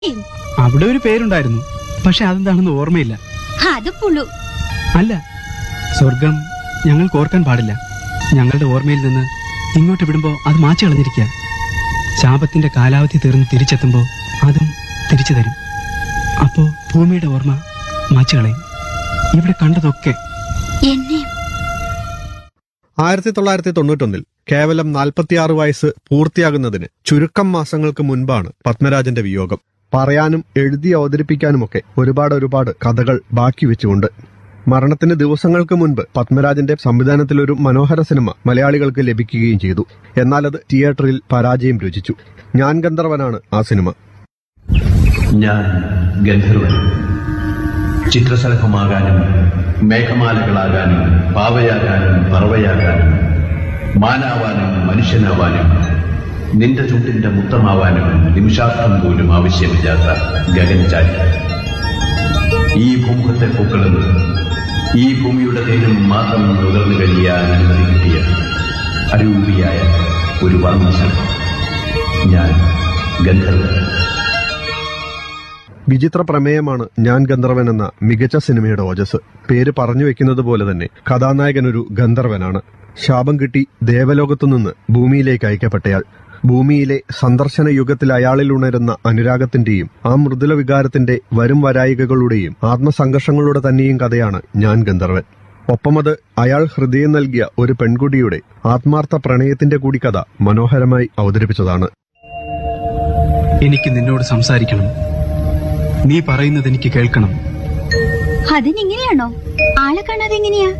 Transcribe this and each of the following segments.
അവിടെ ഒരു പേരുണ്ടായിരുന്നു പക്ഷെ അതെന്താണെന്ന് ഓർമ്മയില്ല അത് പുളു അല്ല സ്വർഗം ഞങ്ങൾക്ക് ഓർക്കാൻ പാടില്ല ഞങ്ങളുടെ ഓർമ്മയിൽ നിന്ന് ഇങ്ങോട്ട് വിടുമ്പോ അത് മാച്ചു കളഞ്ഞിരിക്കുക ശാപത്തിന്റെ കാലാവധി തീർന്ന് തിരിച്ചെത്തുമ്പോ അതും തിരിച്ചു തരും അപ്പോ ഭൂമിയുടെ ഓർമ്മ മാച്ചു കളയും ഇവിടെ കണ്ടതൊക്കെ എന്നെ ആയിരത്തി തൊള്ളായിരത്തി തൊണ്ണൂറ്റൊന്നിൽ കേവലം നാൽപ്പത്തിയാറ് വയസ്സ് പൂർത്തിയാകുന്നതിന് ചുരുക്കം മാസങ്ങൾക്ക് മുൻപാണ് പത്മരാജന്റെ വിയോഗം പറയാനും എഴുതി അവതരിപ്പിക്കാനുമൊക്കെ ഒരുപാട് ഒരുപാട് കഥകൾ ബാക്കി വെച്ചുകൊണ്ട് മരണത്തിന് ദിവസങ്ങൾക്ക് മുൻപ് പത്മരാജന്റെ സംവിധാനത്തിലൊരു മനോഹര സിനിമ മലയാളികൾക്ക് ലഭിക്കുകയും ചെയ്തു എന്നാൽ അത് തിയേറ്ററിൽ പരാജയം രുചിച്ചു ഞാൻ ഗന്ധർവനാണ് ആ സിനിമ ഞാൻ ഗന്ധർവൻ ചിത്രശലഭമാകാനും മേഘമാലകളാകാനും പാവയാകാനും പറവയാകാനും മാനാവാനും മനുഷ്യനാവാനും നിന്റെ ചുണ്ടിന്റെ മുത്തമാവാനും നിമിഷാർത്ഥം പോലും ആവശ്യമില്ലാത്ത ഗഗൻചാരി ഈ ഭൂമുഖത്തെ പൂക്കളും ഈ ഭൂമിയുടെ തേനും മാത്രം നുകർന്നു കഴിയാൻ അനുമതി കിട്ടിയ അരൂപിയായ ഒരു വർണ്ണശലഭം ഞാൻ ഗന്ധർവൻ വിചിത്ര പ്രമേയമാണ് ഞാൻ ഗന്ധർവൻ എന്ന മികച്ച സിനിമയുടെ ഓജസ് പേര് പറഞ്ഞു വെക്കുന്നത് പോലെ തന്നെ കഥാനായകൻ ഒരു ഗന്ധർവനാണ് ശാപം കിട്ടി ദേവലോകത്തു നിന്ന് ഭൂമിയിലേക്ക് അയക്കപ്പെട്ടയാൾ ഭൂമിയിലെ സന്ദർശന യുഗത്തിൽ അയാളിൽ ഉണരുന്ന അനുരാഗത്തിന്റെയും ആ മൃദുല വികാരത്തിന്റെ വരും വരായികകളുടെയും ആത്മസംഘർഷങ്ങളുടെ തന്നെയും കഥയാണ് ഞാൻ ഗന്ധർവൻ ഒപ്പമത് അയാൾ ഹൃദയം നൽകിയ ഒരു പെൺകുട്ടിയുടെ ആത്മാർത്ഥ പ്രണയത്തിന്റെ കൂടി കഥ മനോഹരമായി അവതരിപ്പിച്ചതാണ് എനിക്ക് നിന്നോട് സംസാരിക്കണം നീ പറയുന്നത് എനിക്ക് കേൾക്കണം അതിനിങ്ങനെയാണോ ആളെ കാണാതെ എങ്ങനെയാ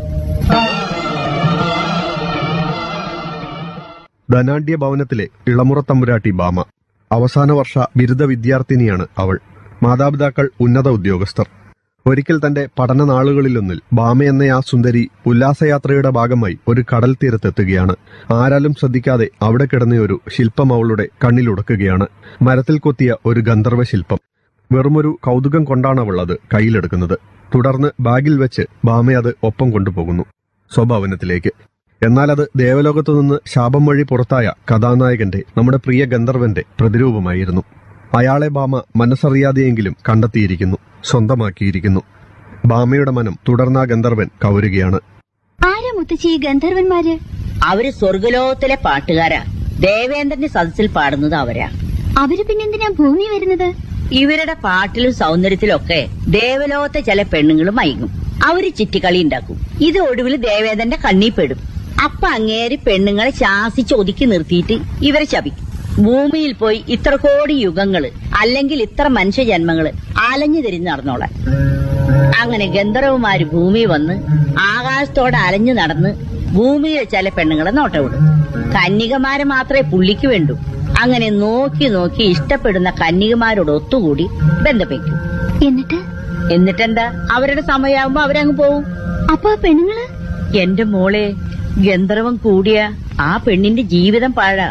ധനാഢ്യ ഭവനത്തിലെ ഇളമുറ തമ്പുരാട്ടി ബാമ അവസാന വർഷ ബിരുദ വിദ്യാർത്ഥിനിയാണ് അവൾ മാതാപിതാക്കൾ ഉന്നത ഉദ്യോഗസ്ഥർ ഒരിക്കൽ തന്റെ പഠന നാളുകളിലൊന്നിൽ ബാമ എന്ന ആ സുന്ദരി ഉല്ലാസയാത്രയുടെ ഭാഗമായി ഒരു കടൽ തീരത്തെത്തുകയാണ് ആരാലും ശ്രദ്ധിക്കാതെ അവിടെ കിടന്ന ഒരു ശില്പം അവളുടെ കണ്ണിലുടക്കുകയാണ് മരത്തിൽ കൊത്തിയ ഒരു ഗന്ധർവ ശില്പം വെറുമൊരു കൗതുകം കൊണ്ടാണ് അവൾ അത് കയ്യിലെടുക്കുന്നത് തുടർന്ന് ബാഗിൽ വെച്ച് ബാമ അത് ഒപ്പം കൊണ്ടുപോകുന്നു സ്വഭവനത്തിലേക്ക് എന്നാൽ അത് ദേവലോകത്തു നിന്ന് ശാപം വഴി പുറത്തായ കഥാനായകന്റെ നമ്മുടെ പ്രിയ ഗന്ധർവന്റെ പ്രതിരൂപമായിരുന്നു അയാളെ ബാമ മനസ്സറിയാതെയെങ്കിലും കണ്ടെത്തിയിരിക്കുന്നു സ്വന്തമാക്കിയിരിക്കുന്നു ബാമയുടെ മനം തുടർന്ന ഗന്ധർവൻ കവരുകയാണ് ആരാ മുത്തച്ഛി ഈ ഗന്ധർവന്മാര് അവര് സ്വർഗലോകത്തിലെ പാട്ടുകാരാ ദേവേന്ദ്രന്റെ സദസ്സിൽ പാടുന്നത് അവരാ അവര് പിന്നെന്തിനാ ഭൂമി വരുന്നത് ഇവരുടെ പാട്ടിലും സൗന്ദര്യത്തിലും ഒക്കെ ദേവലോകത്തെ ചില പെണ്ണുങ്ങളും മയങ്ങും അവര് ചിറ്റിക്കളി ഉണ്ടാക്കും ഇത് ഒടുവിൽ ദേവേന്ദ്രന്റെ കണ്ണീ പെടും അപ്പൊ അങ്ങേര് പെണ്ണുങ്ങളെ ശാസിച്ച് ഒതുക്കി നിർത്തിയിട്ട് ഇവരെ ശപിക്കും ഭൂമിയിൽ പോയി ഇത്ര കോടി യുഗങ്ങള് അല്ലെങ്കിൽ ഇത്ര മനുഷ്യജന്മങ്ങള് അലഞ്ഞു തിരിഞ്ഞ് നടന്നോളാൻ അങ്ങനെ ഗന്ധർവമാര് ഭൂമി വന്ന് ആകാശത്തോടെ അലഞ്ഞു നടന്ന് ഭൂമിയിലെ ചില പെണ്ണുങ്ങളെ നോട്ടവിടും കന്യകമാരെ മാത്രമേ പുള്ളിക്ക് വേണ്ടൂ അങ്ങനെ നോക്കി നോക്കി ഇഷ്ടപ്പെടുന്ന കന്യകമാരോട് ഒത്തുകൂടി ബന്ധപ്പെക്കും എന്നിട്ട് എന്നിട്ടെന്താ അവരുടെ സമയമാകുമ്പോ അവരങ്ങ് പോവും അപ്പൊ ആ പെണ്ണുങ്ങള് എന്റെ മോളെ ഗന്ധർവം കൂടിയ ആ പെണ്ണിന്റെ ജീവിതം പാഴാ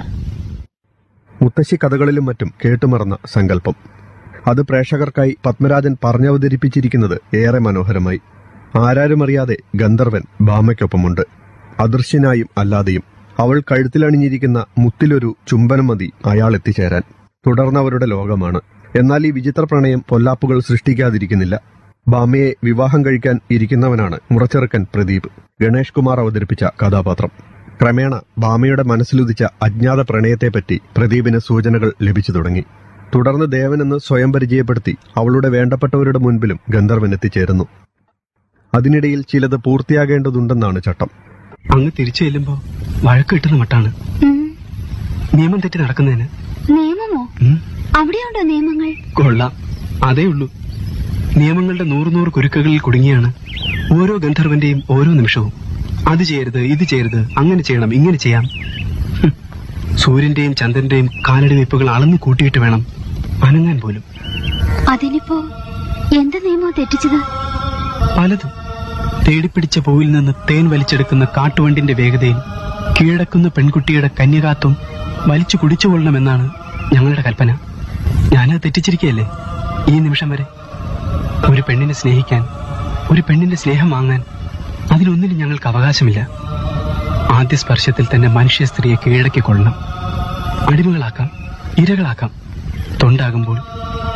മുത്തശ്ശി കഥകളിലും മറ്റും കേട്ടുമറന്ന സങ്കല്പം അത് പ്രേക്ഷകർക്കായി പത്മരാജൻ പറഞ്ഞവതരിപ്പിച്ചിരിക്കുന്നത് ഏറെ മനോഹരമായി ആരാരുമറിയാതെ ഗന്ധർവൻ ഭാമയ്ക്കൊപ്പമുണ്ട് അദൃശ്യനായും അല്ലാതെയും അവൾ കഴുത്തിലണിഞ്ഞിരിക്കുന്ന മുത്തിലൊരു ചുംബനം മതി അയാൾ എത്തിച്ചേരാൻ തുടർന്നവരുടെ ലോകമാണ് എന്നാൽ ഈ വിചിത്ര പ്രണയം പൊല്ലാപ്പുകൾ സൃഷ്ടിക്കാതിരിക്കുന്നില്ല ഭാമയെ വിവാഹം കഴിക്കാൻ ഇരിക്കുന്നവനാണ് മുറച്ചെറുക്കൻ പ്രദീപ് ഗണേഷ് കുമാർ അവതരിപ്പിച്ച കഥാപാത്രം ക്രമേണ ഭാമയുടെ മനസ്സിലുദിച്ച അജ്ഞാത പ്രണയത്തെപ്പറ്റി പ്രദീപിന് സൂചനകൾ ലഭിച്ചു തുടങ്ങി തുടർന്ന് ദേവനെന്ന് സ്വയം പരിചയപ്പെടുത്തി അവളുടെ വേണ്ടപ്പെട്ടവരുടെ മുൻപിലും ഗന്ധർവൻ എത്തിച്ചേരുന്നു അതിനിടയിൽ ചിലത് പൂർത്തിയാകേണ്ടതുണ്ടെന്നാണ് ചട്ടം അങ്ങ് തിരിച്ചു ചെല്ലുമ്പോ വഴക്ക് കിട്ടുന്ന മട്ടാണ് ഉം, നിയമം തെറ്റി നടക്കുന്നതിന് നിയമമോ ഉം, അവിടെയുണ്ടോ നിയമങ്ങൾ കൊള്ളാം അതേ ഉള്ളൂ നിയമങ്ങളുടെ നൂറ് നൂറ് കുരുക്കുകളിൽ കുടുങ്ങിയാണ് ഓരോ ഗന്ധർവന്റെയും ഓരോ നിമിഷവും അത് ചെയ്യരുത് ഇത് ചെയ്യരുത് അങ്ങനെ ചെയ്യണം ഇങ്ങനെ ചെയ്യാം ഹും. സൂര്യന്റെയും ചന്ദ്രന്റെയും കാലടി വെപ്പുകൾ അളന്നു കൂട്ടിയിട്ട് വേണം അനങ്ങാൻ പോലും അതിനിപ്പോ എന്ത് നിയമോ തെറ്റിച്ചത് പലതും തേടിപ്പിടിച്ച പൂവിൽ നിന്ന് തേൻ വലിച്ചെടുക്കുന്ന കാട്ടുവണ്ടിന്റെ വേഗതയിൽ കീഴടക്കുന്ന പെൺകുട്ടിയുടെ കന്യകാത്വം വലിച്ചു കുടിച്ചുകൊള്ളണമെന്നാണ് ഞങ്ങളുടെ കൽപ്പന ഞാനത് തെറ്റിച്ചിരിക്കുകയല്ലേ ഈ നിമിഷം വരെ ഒരു പെണ്ണിനെ സ്നേഹിക്കാൻ ഒരു പെണ്ണിന്റെ സ്നേഹം വാങ്ങാൻ അതിലൊന്നിനും ഞങ്ങൾക്ക് അവകാശമില്ല ആദ്യ സ്പർശത്തിൽ തന്നെ മനുഷ്യ സ്ത്രീയെ കീഴടക്കിക്കൊള്ളണം അടിമകളാക്കാം ഇരകളാക്കാം തൊണ്ടാകുമ്പോൾ